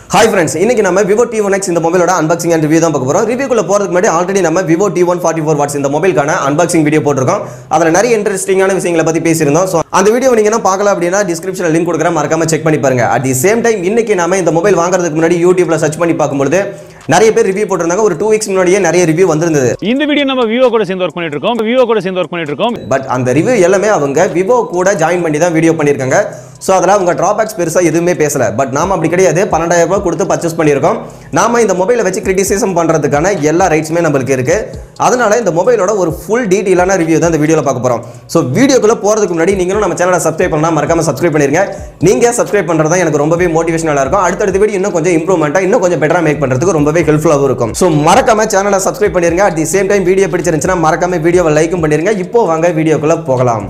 hi friends இன்னைக்கு நம்ம Vivo T one X இந்த மொபைலோட அன்பாக்சிங் அண்ட் ரிவ்யூ தான் பார்க்க போறோம் ரிவ்யூக்குள்ள போறதுக்கு முன்னாடி ஆல்ரெடி நம்ம Vivo T one forty four watts இந்த மொபைலுக்கான அன்பாக்சிங் வீடியோ போட்டிருக்கோம் அதில் நிறைய இன்ட்ரெஸ்டிங்கான விஷயங்களை பத்தி பேசியிருந்தோம் ஸோ அந்த வீடியோ நீங்க என்ன பார்க்கல அப்படின்னா டிஸ்கிரிப்ஷனில் லிங்க் கொடுக்குறேன் மறக்காம செக் பண்ணி பாருங்க அட் தி சேம் டைம் இன்னைக்கு நாம இந்த மொபைல் வாங்குறதுக்கு முன்னாடி யூடியூப்ல சர்ச் பண்ணி பார்க்கும்போது நிறைய பேர் ரிவ்யூ போட்டிருந்தாங்க ஒரு டூ வீக்ஸ் முன்னாடியே நிறைய ரிவ்யூ வந்திருந்தது இந்த வீடியோ நம்ம விவோ கூட சேர்ந்து ஒர்க் பண்ணிட்டு இருக்கோம் விவோ கூட சேர்ந்து ஒர்க் பண்ணிட்டு இருக்கோம் பட் அந்த ரிவ்யூ எல்லாமே அவங்க விவோ கூட ஜாயின் பண்ணி தான் வீடியோ பண்ணியிருக்காங்க ஸோ அதில் அவங்க ட்ராபேக்ஸ் பெருசாக எதுவுமே பேசல பட் நாம அப்படி கிடையாது பன்னெண்டாயிரம் ரூபாய் கொடுத்து பர்ச்சேஸ் பண்ணியிருக்கோம் நாம இந்த மொபைலை வச்சு கிரிட்டிசிசம் பண்ணுறதுக்கான எல்லா ரைட்ஸுமே நம்மளுக்கு இருக்கு அதனால இந்த மொபைலோட ஒரு ஃபுல் டீட்டெயிலான ரிவ்யூ தான் இந்த வீடியோவில் பார்க்க போகிறோம் ஸோ வீடியோக்குள்ளே போகிறதுக்கு முன்னாடி நீங்களும் நம்ம சேனலை சப்ஸ்கிரைப் பண்ணால் மறக்காம சப்ஸ்கிரைப் பண்ணிருங்க நீங்கள் சப்ஸ்கிரைப் பண்ணுறது தான் எனக்கு ரொம்பவே மோட்டிவேஷனலாக இருக்கும் அடுத்தடுத்த வீடியோ இன்னும் கொஞ்சம் இம்ப்ரூவ்மெண்ட்டாக இன்னும் கொஞ்சம் பெட்டராக மேக் பண்ணுறதுக்கு ரொம்பவே ஹெல்ப்ஃபுல்லாகவும் இருக்கும் ஸோ மறக்காம சேனலை சப்ஸ்கிரைப் பண்ணிருங்க at the same time video பிடிச்சிருந்துச்சுன்னா மறக்காம வீடியோவை லைக்கும் பண்ணிருங்க இப்போ வாங்க வீடியோக்குள்ளே போகலாம்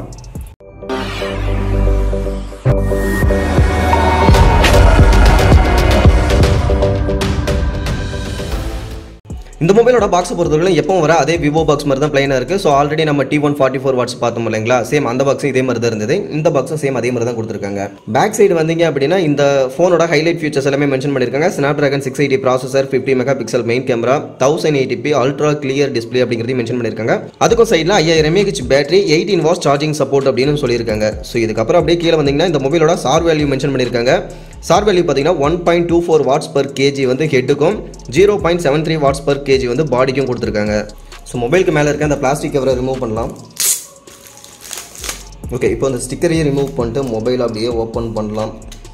இந்த மொபைலோட பாக்ஸ் பொறுத்தவரைக்கும் எப்பவும் வர அதே விவோ பாக்ஸ் மாதிரி தான் பிளைனாக இருக்குது ஸோ ஆல்ரெடி நம்ம T one forty four watts பார்த்தோம் இல்லைங்களா சேம் அந்த பாக்ஸும் இதே மாதிரி தான் இருந்தது இந்த பாக்ஸும் சேம் அதே மாதிரி தான் கொடுத்துருக்காங்க பேக் சைடு வந்தீங்க அப்படின்னா இந்த ஃபோனோட ஹைலைட் ஃபீச்சர்ஸ் எல்லாமே மென்ஷன் பண்ணியிருக்காங்க Snapdragon six eighty processor fifty mega pixel main camera thousand eighty p ultra clear display அப்படிங்கிறதையும் மென்ஷன் பண்ணியிருக்காங்க அதுக்கும் சைடில் ஐயாயிரம் mAh battery eighteen watts charging support அப்படின்னு சொல்லியிருக்காங்க ஸோ இதுக்கப்புறம் அப்படியே கீழே வந்தீங்கன்னா இந்த மொபைலோட சார் வேல்யூ மென்ஷன் பண்ணியிருக்காங்க சார் வேல்யூ பார்த்தீங்கன்னா one point two four watts per kg வந்து ஹெட்டுக்கும் zero point seven three watts per kg வந்து பாடிக்கும் கொடுத்துருக்காங்க ஸோ மொபைலுக்கு மேலே இருக்க அந்த பிளாஸ்டிக் கவரை ரிமூவ் பண்ணலாம் ஓகே இப்போ அந்த ஸ்டிக்கரையும் ரிமூவ் பண்ணிட்டு மொபைல் அப்படியே ஓப்பன் பண்ணலாம்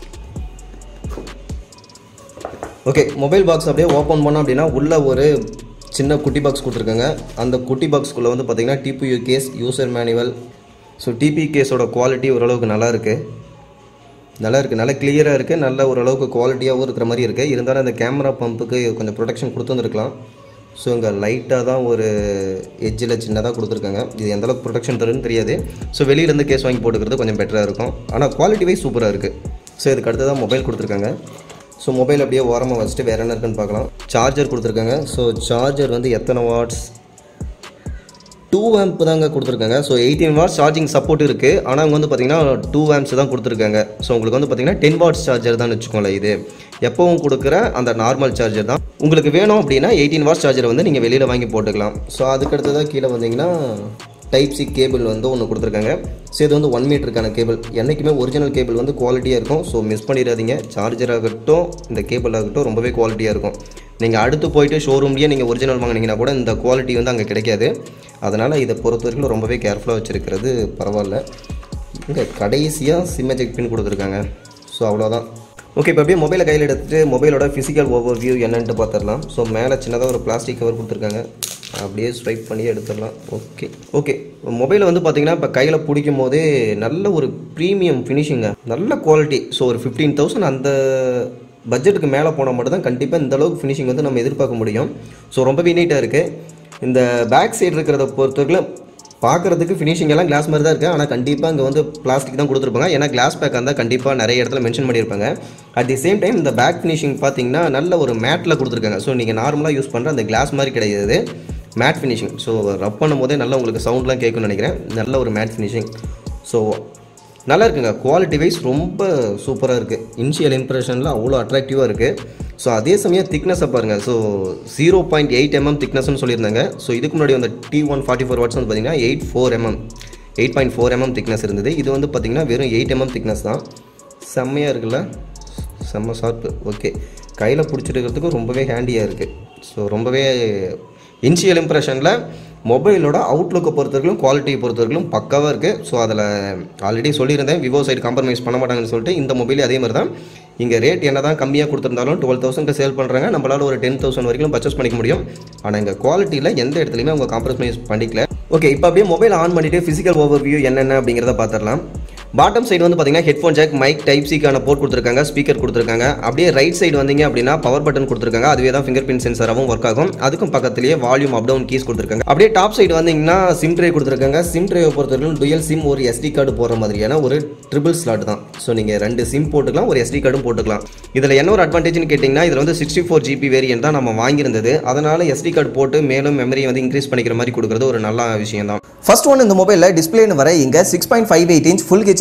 ஓகே மொபைல் பாக்ஸ் அப்படியே ஓப்பன் பண்ணோம் அப்படின்னா உள்ள ஒரு சின்ன குட்டி பாக்ஸ் கொடுத்துருக்காங்க அந்த குட்டி பாக்ஸ்க்குள்ளே வந்து பார்த்தீங்கன்னா TPU case user manual so TP கேஸோட குவாலிட்டி ஓரளவுக்கு நல்லா இருக்குது நல்லா இருக்குது நல்லா கிளியராக இருக்குது நல்ல ஓரளவுக்கு குவாலிட்டியாகவும் இருக்கிற மாதிரி இருக்குது இருந்தாலும் அந்த கேமரா பம்புக்கு கொஞ்சம் ப்ரொடெக்ஷன் கொடுத்துருந்துருக்கலாம் ஸோ இங்கே லைட்டாக தான் ஒரு எட்ஜில் சின்னதாக கொடுத்துருக்காங்க இது எந்த அளவுக்கு ப்ரொடெக்ஷன் தருன்னு தெரியாது ஸோ வெளியிலேருந்து கேஸ் வாங்கி போட்டுக்கிறது கொஞ்சம் பெட்டராக இருக்கும் ஆனால் குவாலிட்டி வைஸ் சூப்பராக இருக்குது ஸோ இதுக்கு அடுத்து தான் மொபைல் கொடுத்துருக்காங்க ஸோ மொபைல் அப்படியே ஓரமாக வச்சுட்டு வேறு என்ன இருக்குன்னு பார்க்கலாம் சார்ஜர் கொடுத்துருக்காங்க ஸோ சார்ஜர் வந்து எத்தனை வாட்ஸ் டூ ஆம்ப் தாங்க கொடுத்துருக்காங்க so eighteen watts charging support இருக்குது ஆனால் அவங்க வந்து பார்த்தீங்கன்னா டூ ஆம்ப்ஸ் தான் கொடுத்துருக்காங்க ஸோ உங்களுக்கு வந்து பார்த்தீங்கன்னா டென் வாட்ஸ் சார்ஜர் தான் வச்சுக்கோங்களேன் இது எப்பவும் கொடுக்குற அந்த நார்மல் சார்ஜர் தான் உங்களுக்கு வேணும் அப்படின்னா எயிட்டீன் வாட்ஸ் சார்ஜர் வந்து நீங்கள் வெளியில் வாங்கி போட்டுக்கலாம் ஸோ அதுக்கடுத்து தான் கீழே வந்தீங்கன்னா டைப் சி கேபிள் வந்து ஒன்று கொடுத்துருக்காங்க ஸோ இது வந்து ஒன் மீட்டருக்கான கேபிள் என்றைக்குமே ஒரிஜினல் கேபிள் வந்து குவாலிட்டியாக இருக்கும் ஸோ மிஸ் பண்ணிடாதீங்க சார்ஜர் ஆகட்டும் இந்த கேபிள் ஆகட்டும் ரொம்பவே குவாலிட்டியாக இருக்கும் நீங்கள் அடுத்து போயிட்டு ஷோரூம்லேயே நீங்கள் ஒரிஜினல் வாங்கினீங்கன்னா கூட இந்த குவாலிட்டி வந்து அங்கே கிடைக்காது அதனால் இதை பொறுத்த வரைக்கும் ரொம்பவே கேர்ஃபுல்லாக வச்சுருக்கிறது பரவாயில்ல இங்கே கடைசியாக சிம் எஜெக்ட் பின் கொடுத்துருக்காங்க ஸோ அவ்வளோதான் ஓகே இப்போ அப்படியே மொபைலை கையில் எடுத்துகிட்டு மொபைலோட ஃபிசிக்கல் ஓவர் வியூ என்னன்ட்டு பார்த்துடலாம் ஸோ மேலே சின்னதாக ஒரு பிளாஸ்டிக் கவர் கொடுத்துருக்காங்க அப்படியே ஸ்வைப் பண்ணி எடுத்துடலாம் ஓகே ஓகே மொபைலை வந்து பார்த்தீங்கன்னா இப்போ கையில் பிடிக்கும் போதே நல்ல ஒரு ப்ரீமியம் ஃபினிஷிங்க நல்ல குவாலிட்டி ஸோ ஒரு ஃபிஃப்டீன் தௌசண்ட் அந்த பட்ஜெட்டுக்கு மேலே போனால் மட்டும் தான் கண்டிப்பாக இந்த அளவுக்கு ஃபினிஷிங் வந்து நம்ம எதிர்பார்க்க முடியும் ஸோ ரொம்பவே நீட்டாக இருக்குது இந்த பேக் சைடு இருக்கிறத பொறுத்தவரைக்கும் பார்க்குறதுக்கு ஃபினிஷிங் எல்லாம் கிளாஸ் மாதிரி தான் இருக்குது ஆனால் கண்டிப்பாக இங்கே வந்து பிளாஸ்டிக் தான் கொடுத்துருப்பாங்க ஏன்னா கிளாஸ் பேக் இருந்தால் கண்டிப்பாக நிறைய இடத்துல மென்ஷன் பண்ணியிருப்பாங்க அட் தி சேம் டைம் இந்த பேக் ஃபினிஷிங் பார்த்தீங்கன்னா நல்ல ஒரு மேட்டில் கொடுத்துருக்காங்க ஸோ நீங்கள் நார்மலாக யூஸ் பண்ணுற அந்த கிளாஸ் மாதிரி கிடையாது மேட் ஃபினிஷிங் ஸோ ரப் பண்ணும் போதே நல்லா உங்களுக்கு சவுண்ட்லாம் கேட்கும்னு நினைக்கிறேன் நல்ல ஒரு மேட் ஃபினிஷிங் ஸோ நல்லா இருக்குங்க குவாலிட்டி வைஸ் ரொம்ப சூப்பராக இருக்குது இனிஷியல் இம்ப்ரெஷனில் அவ்வளோ அட்ராக்டிவாக இருக்குது ஸோ அதே சமயம் திக்னஸை பாருங்கள் so zero point eight mm திக்னஸ்னு சொல்லியிருந்தாங்க ஸோ இதுக்கு முன்னாடி வந்து T one forty four watts வந்து பார்த்தீங்கன்னா eight four mm eight point four mm thickness இருந்தது இது வந்து பார்த்தீங்கன்னா வெறும் எயிட் எம்எம் திக்னஸ் தான் செம்மையாக இருக்குல்ல செம்ம ஷார்ப்பு ஓகே கையில் பிடிச்சிட்டு இருக்கிறதுக்கும் ரொம்பவே ஹேண்டியாக இருக்குது ஸோ ரொம்பவே இனிஷியல் இம்ப்ரெஷனில் மொபைலோட அவுட்லுக்கை பொறுத்தவரைக்கும் குவாலிட்டியை பொறுத்தவரைக்கும் பக்காவாக இருக்குது ஸோ அதில் ஆல்ரெடி சொல்லியிருந்தேன் விவோ சைடு காம்ப்ரமைஸ் பண்ண மாட்டாங்கன்னு சொல்லிட்டு இந்த மொபைலே அதே மாதிரி தான் இங்கே ரேட் என்ன தான் கம்மியாக கொடுத்துருந்தாலும் டுவெல் தௌசண்ட்க்கு சேல் பண்ணுறாங்க நம்மளால் ஒரு டென் தௌசண்ட் வரைக்கும் பர்ச்சேஸ் பண்ணிக்க முடியும் ஆனால் இங்கே குவாலிட்டியில் எந்த இடத்துலையுமே அவங்க காம்ப்ரமைஸ் பண்ணிக்கல ஓகே இப்போ அப்படியே மொபைல் ஆன் பண்ணிவிட்டு ஃபிசிக்கல் ஓவர் வியூ என்னென்ன அப்படிங்கிறத பார்த்துடலாம் பாட்டம் சைடு வந்து பார்த்தீங்கன்னா ஹெட்ஃபோன் ஜாக் மைக் டைப் சிக்கான போர்ட் கொடுத்துருக்காங்க ஸ்பீக்கர் கொடுத்துருக்காங்க அப்படியே ரைட் சைடு வந்தீங்க அப்படின்னா பவர் பட்டன் கொடுத்துருக்காங்க அதுவே தான் ஃபிங்கர் பிரிண்ட் சென்சராகவும் ஒர்க் ஆகும் அதுக்கும் பக்கத்துலேயே வால்யூம் அப் டவுன் கீஸ் கொடுத்துருக்காங்க அப்படியே டாப் சைடு வந்தீங்கன்னா சிம் ட்ரே கொடுத்துருக்காங்க சிம் ட்ரேவை பொறுத்தவரைக்கும் டுயல் சிம் ஒரு எஸ்டி கார்டு போகிற மாதிரியான ஒரு ட்ரிபிள் ஸ்லாட் தான் ஸோ நீங்கள் ரெண்டு சிம் போட்டுக்கலாம் ஒரு எஸ்டி கார்டும் போட்டுக்கலாம் இதில் என்ன ஒரு அட்வான்டேஜ்னு கேட்டிங்கன்னா இதில் வந்து சிக்ஸ்டி ஃபோர் ஜிபி வேரியன்ட் தான் நம்ம வாங்கியிருந்தது அதனால் எஸ்டி கார்டு போட்டு மேலும் மெமரி வந்து இன்க்ரீஸ் பண்ணிக்கிற மாதிரி கொடுக்குறது ஒரு நல்ல விஷயம் தான் ஃபர்ஸ்ட் ஒன் இந்த மொபைலில் டிஸ்பிளேன்னு வர இங்கே six point five eight inch full HD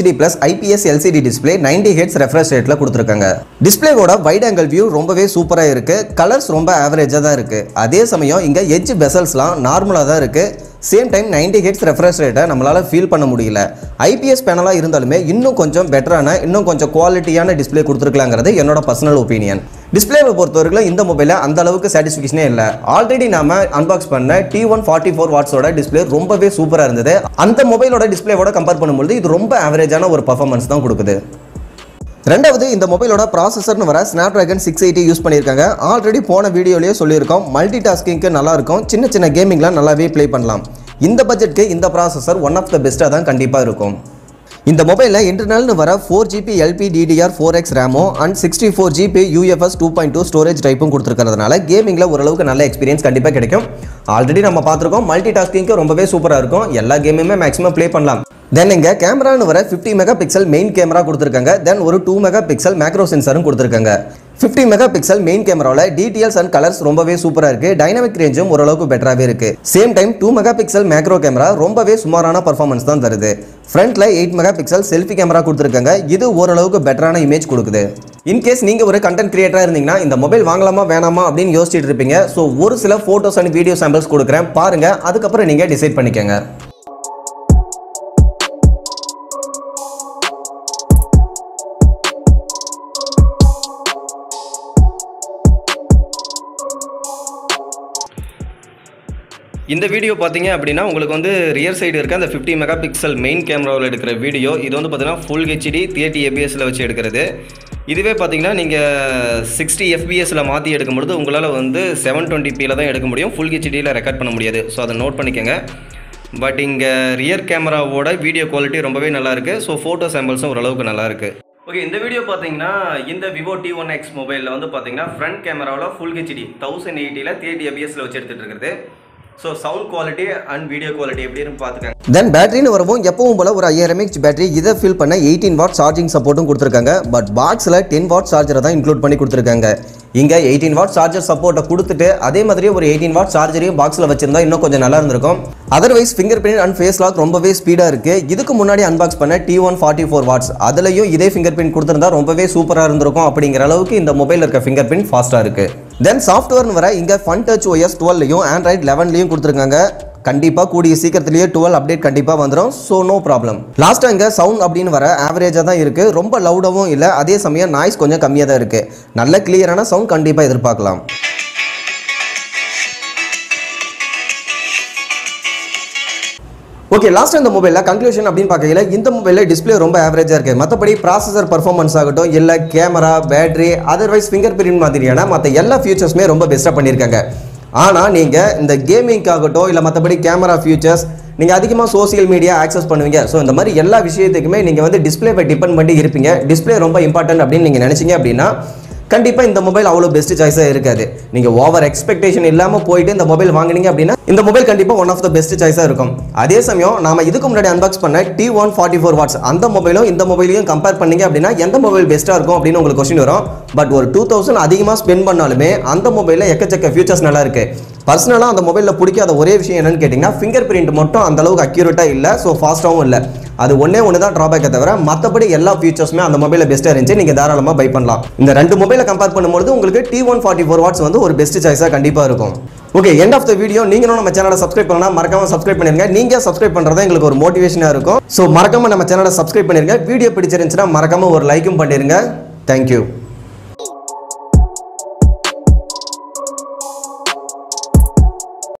HD plus IPS LCD display 90 hertz refresh ரேட்டில் கொடுத்துருக்காங்க டிஸ்பிளேவோட வைட் ஆங்கிள் வியூ ரொம்பவே சூப்பராக இருக்கு கலர்ஸ் ரொம்ப ஆவரேஜாக தான் இருக்கு அதே சமயம் இங்கே எட்ஜ் பெசல்ஸ்லாம் நார்மலாக தான் இருக்கு சேம் டைம் 90 ஹெட்ஸ் ரெஃப்ரெஷ் ரேட்டை நம்மளால் ஃபீல் பண்ண முடியல ஐபிஎஸ் பேனலாக இருந்தாலுமே இன்னும் கொஞ்சம் பெட்டரான இன்னும் கொஞ்சம் குவாலிட்டியான டிஸ்பிளே கொடுத்துருக்கலாங்கிறது என்னோட பர்சனல் ஒப்பீனியன் டிஸ்பிளேவை பொறுத்தவரைக்கும் இந்த மொபைலில் அந்த அளவுக்கு சாட்டிஸ்ஃபிகேஷனே இல்லை ஆல்ரெடி நாம அன்பாக்ஸ் பண்ண டி ஒன் ஃபார்ட்டி ஃபோர் வாட்ஸோட டிஸ்பிளே ரொம்பவே சூப்பராக இருந்தது அந்த மொபைலோட டிஸ்பிளேவோட கம்பேர் பண்ணும்போது இது ரொம்ப ஆவரேஜான ஒரு பர்ஃபார்மன்ஸ் தான் கொடுக்குது ரெண்டாவது இந்த மொபைலோட ப்ராசஸர்னு வர Snapdragon six eighty use பண்ணியிருக்காங்க ஆல்ரெடி போன வீடியோலேயே சொல்லியிருக்கோம் மல்டி டாஸ்கிங்க்கு நல்லா இருக்கும் சின்ன சின்ன கேமிங்லாம் நல்லாவே ப்ளே பண்ணலாம் இந்த பட்ஜெட்க்கு இந்த ப்ராசஸர் ஒன் ஆஃப் த பெஸ்ட்டாக தான் கண்டிப்பாக இருக்கும் இந்த மொபைலில் இன்டர்னல்னு வர four GB LP DDR four X ரேமோ and sixty four GB UFS two point two storage டைப்பும் கொடுத்துருக்கிறதுனால கேமிங்கில் ஓரளவுக்கு நல்ல எக்ஸ்பீரியன்ஸ் கண்டிப்பாக கிடைக்கும் ஆல்ரெடி நம்ம பார்த்துருக்கோம் மல்டி டாஸ்கிங்க்கு ரொம்பவே சூப்பராக இருக்கும் எல்லா கேமுமே மேக்ஸிமம் ப்ளே பண்ணலாம் தென் இங்கே கேமரான்னு வர fifty mega pixel main camera கொடுத்துருக்காங்க தென் ஒரு டூ மெகா பிக்சல் மேக்ரோ சென்சாரும் கொடுத்துருக்காங்க ஃபிஃப்டி மெகா பிக்சல் மெயின் கேமராவில் டீட்டெயில்ஸ் அண்ட் கலர்ஸ் ரொம்பவே சூப்பராக இருக்கு டைனமிக் ரேஞ்சும் ஓரளவுக்கு பெட்டராகவே இருக்கு same time two mega pixel macro camera ரொம்பவே சுமாரான பர்ஃபார்மன்ஸ் தான் தருது ஃப்ரண்ட்ல eight mega pixel selfie camera கொடுத்துருக்காங்க இது ஓரளவுக்கு பெட்டரான இமேஜ் கொடுக்குது இன்கேஸ் நீங்கள் ஒரு கண்டென்ட் கிரியேட்டராக இருந்தீங்கன்னா இந்த மொபைல் வாங்கலாமா வேணாமா அப்படின்னு யோசிச்சுட்டு இருப்பீங்க ஸோ ஒரு சில ஃபோட்டோஸ் அண்ட் வீடியோ சாம்பிள்ஸ் கொடுக்குறேன் பாருங்க அதுக்கப்புறம் நீங்கள் டிசைட் பண்ணிக்கோங்க இந்த வீடியோ பார்த்தீங்க அப்படின்னா உங்களுக்கு வந்து ரியர் சைடு இருக்க அந்த ஃபிஃப்டி மெகா பிக்சல் மெயின் கேமராவில் எடுக்கிற வீடியோ இது வந்து பார்த்தீங்கன்னா ஃபுல் ஹெச்டி தேர்ட்டி ஏபிஎஸ்ல வச்சு எடுக்கிறது இதுவே பார்த்தீங்கன்னா நீங்கள் சிக்ஸ்டி எஃபிஎஸில் மாற்றி எடுக்கும்பொழுது உங்களால் வந்து செவன் டுவெண்ட்டி தான் எடுக்க முடியும் ஃபுல் ஹெச்டியில் ரெக்கார்ட் பண்ண முடியாது ஸோ அதை நோட் பண்ணிக்கோங்க பட் இங்கே ரியர் கேமராவோட வீடியோ குவாலிட்டி ரொம்பவே நல்லா இருக்கு ஸோ ஃபோட்டோ சாம்பிள்ஸும் ஓரளவுக்கு நல்லா இருக்கு ஓகே இந்த வீடியோ பார்த்தீங்கன்னா இந்த விவோ டி ஒன் எக்ஸ் மொபைலில் வந்து பார்த்தீங்கன்னா ஃப்ரண்ட் கேமராவில் ஃபுல் ஹெச்டி தௌசண்ட் எயிட்டியில் தேர்ட்டி எபிஎஸ்ல வச்சு எடுத்துகிட்டு இருக்கிறது so sound quality and video quality எப்படின்னு பார்த்துக்கங்க தென் பேட்டரின்னு வரவும் எப்பவும் போல ஒரு ஐயாயிரம் எம்ஏஹெச் பேட்டரி இதை ஃபில் பண்ண எயிட்டீன் வாட் சார்ஜிங் சப்போர்ட்டும் கொடுத்துருக்காங்க பட் பாக்ஸில் டென் வாட் சார்ஜரை தான் இன்க்ளூட் பண்ணி கொடுத்துருக்காங்க இங்கே எயிட்டீன் வாட் சார்ஜர் சப்போர்ட்டை கொடுத்துட்டு அதே மாதிரியே ஒரு எயிட்டீன் வாட் சார்ஜரையும் பாக்ஸில் வச்சிருந்தா இன்னும் கொஞ்சம் நல்லா இருந்திருக்கும் otherwise finger print and face lock ரொம்பவே ஸ்பீடாக இருக்கு இதுக்கு முன்னாடி அன்பாக்ஸ் பண்ண T one forty four watts அதுலயும் இதே ஃபிங்கர் பிரிண்ட் கொடுத்துருந்தா ரொம்பவே சூப்பராக இருந்திருக்கும் அப்படிங்கிற அளவுக்கு இந்த மொபைலில் இருக்க ஃபிங்கர் பிரிண்ட் ஃபாஸ்ட்டாக இருக்கு தென் சாஃப்ட்வேர்னு வர இங்கே ஃபன் டச் OS 12 லயும் ஆண்ட்ராய்ட் லெவன்லையும் கொடுத்துருக்காங்க கண்டிப்பாக கூடிய சீக்கிரத்திலேயே டுவெல் அப்டேட் கண்டிப்பாக வந்துடும் ஸோ நோ ப்ராப்ளம் லாஸ்ட்டாக இங்கே சவுண்ட் அப்படின்னு வர ஆவரேஜாக தான் இருக்குது ரொம்ப லவுடாகவும் இல்லை அதே சமயம் நாய்ஸ் கொஞ்சம் கம்மியாக தான் இருக்குது நல்ல கிளியரான சவுண்ட் கண்டிப்பாக எதிர்பார்க்கலாம் ஓகே லாஸ்ட் இந்த மொபைலில் கன்க்ளூஷன் அப்படின்னு பார்க்கையில இந்த மொபைலில் டிஸ்ப்ளே ரொம்ப ஆவரேஜாக இருக்குது மற்றபடி ப்ராசஸர் பர்ஃபார்மன்ஸ் ஆகட்டும் இல்லை camera battery otherwise finger print மாதிரியான மற்ற எல்லா ஃபீச்சர்ஸுமே ரொம்ப பெஸ்ட்டாக பண்ணியிருக்காங்க ஆனால் நீங்கள் இந்த கேமிங்க்கு ஆகட்டும் இல்லை மற்றபடி கேமரா ஃபியூச்சர்ஸ் நீங்கள் அதிகமாக சோஷியல் மீடியா ஆக்சஸ் பண்ணுவீங்க ஸோ இந்த மாதிரி எல்லா விஷயத்துக்குமே நீங்கள் வந்து டிஸ்பிளேவை டிபெண்ட் பண்ணி இருப்பீங்க டிஸ்ப்ளே ரொம்ப இம்பார்ட்டன்ட் அப்படின்னு நீங்கள் நினச்சிங்க அப்படின்னா கண்டிப்பாக இந்த மொபைல் அவ்வளோ பெஸ்ட் சாய்ஸாக இருக்காது நீங்கள் ஓவர் எக்ஸ்பெக்டேஷன் இல்லாமல் போயிட்டு இந்த மொபைல் வாங்குனீங்க அப்படின்னா இந்த மொபைல் கண்டிப்பாக ஒன் ஆஃப் த பெஸ்ட் சாய்ஸாக இருக்கும் அதே சமயம் நாம இதுக்கு முன்னாடி அன்பாக்ஸ் பண்ண T one forty four watts அந்த மொபைலும் இந்த மொபைலையும் கம்பேர் பண்ணீங்க அப்படின்னா எந்த மொபைல் பெஸ்ட்டாக இருக்கும் அப்படின்னு உங்களுக்கு கொஸ்டின் வரும் பட் ஒரு டூ தௌசண்ட் அதிகமாக ஸ்பெண்ட் பண்ணாலுமே அந்த மொபைலில் எக்கச்சக்க ஃபியூச்சர்ஸ் நல்லா இருக்கு பர்சனலாக அந்த மொபைலில் பிடிக்காத ஒரே விஷயம் என்னன்னு கேட்டிங்கன்னா ஃபிங்கர் பிரிண்ட் மட்டும் அந்த அளவுக்கு அக்யூரேட்டாக இல்லை ஸோ ஃபாஸ்ட்டாகவும் இல்லை அது ஒன்றே ஒன்று தான் ட்ராபேக்கை தவிர மற்றபடி எல்லா ஃபீச்சர்ஸுமே அந்த மொபைலில் பெஸ்ட்டாக இருந்துச்சு நீங்கள் தாராளமாக பை பண்ணலாம் இந்த ரெண்டு மொபைலை கம்பேர் பண்ணும்போது உங்களுக்கு T one forty four watts வந்து ஒரு பெஸ்ட் சாய்ஸாக கண்டிப்பாக இருக்கும் okay end of the video நீங்களும் நம்ம சேனலை சப்ஸ்கிரைப் பண்ணலாம் மறக்காம சப்ஸ்கிரைப் பண்ணிருங்க நீங்க சப்ஸ்கிரைப் பண்றது எங்களுக்கு ஒரு மோட்டிவேஷனாக இருக்கும் ஸோ மறக்காம நம்ம சேனலை சப்ஸ்கிரைப் பண்ணிருங்க வீடியோ பிடிச்சிருந்துச்சுன்னா மறக்காம ஒரு லைக்கும் பண்ணிருங்க தேங்க்யூ